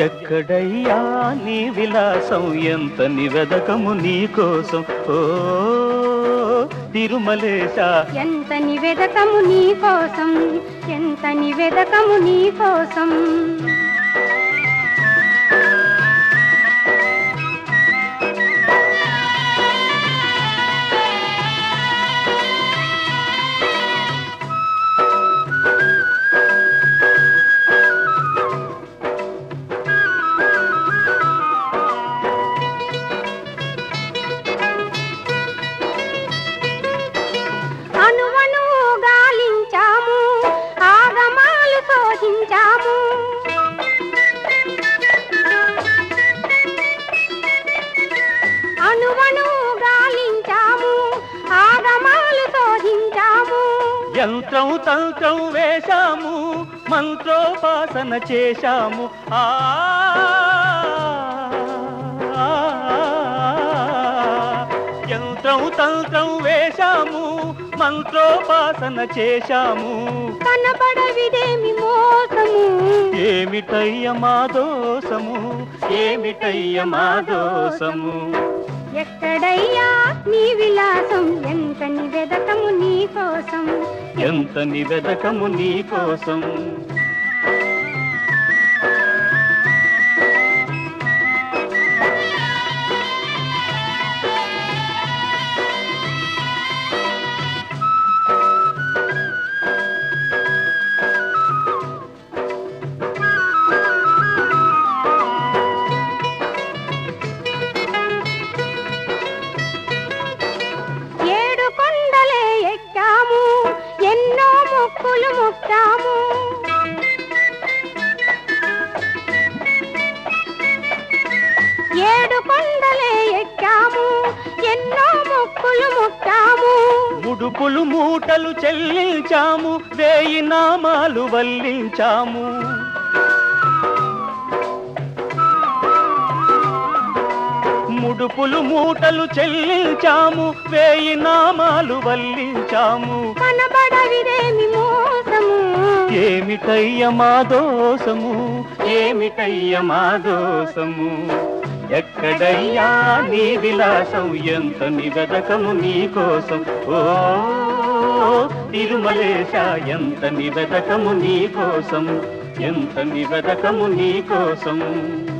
ఎక్కడయ్యా నీ విలాసం ఎంత నివెదకము నీ కోసం ఓ తిరుమలేశ ఎంత నివేదకము నీ కోసం ఎంత నివేదకము నీ కోసం అనువను గాలించాము ఆగమాలు శోధించాము అనువను గాలించాము ఆగమాలు శోధించాము యంత్రం తంత్రం వేశాము మంత్రోపాసన చేశాము ఆ యంత్రం తంత్రం వేశాము మంత్రోపాసన చేశాము కనబడవిదేమి మోసము ఏమిటయ్య మా దోసము ఏమిటయ్య మా దోసము ఎక్కడయ్యా నీ విలాసం ఎంత నివేదకము నీ కోసం ఎంత నివేదకము నీ కోసం ఏడు కొండలే ఎక్కాము ఎన్నో మొక్కులు మొక్కాము ఏడు కొండలే ఎక్కాము ఎన్నో మొక్కులు మొక్కాము ముడుపులు మూటలు చెల్లించాము వేయి నామాలు వల్లించాము ముడుపులు మూటలు చెల్లించాము వేయి నామాలు వల్లించాము కనబడవిదేమి మోసము ఏమిటయ్య మా దోసము ఏమిటయ్య మా దోసము ఎక్కడయ్యా నీ విలాసం ఎంత నివెదకము నీ కోసం ఓ తిరుమలేశ ఎంత నివెదకము నీ కోసం ఎంత నివెదకము నీ కోసం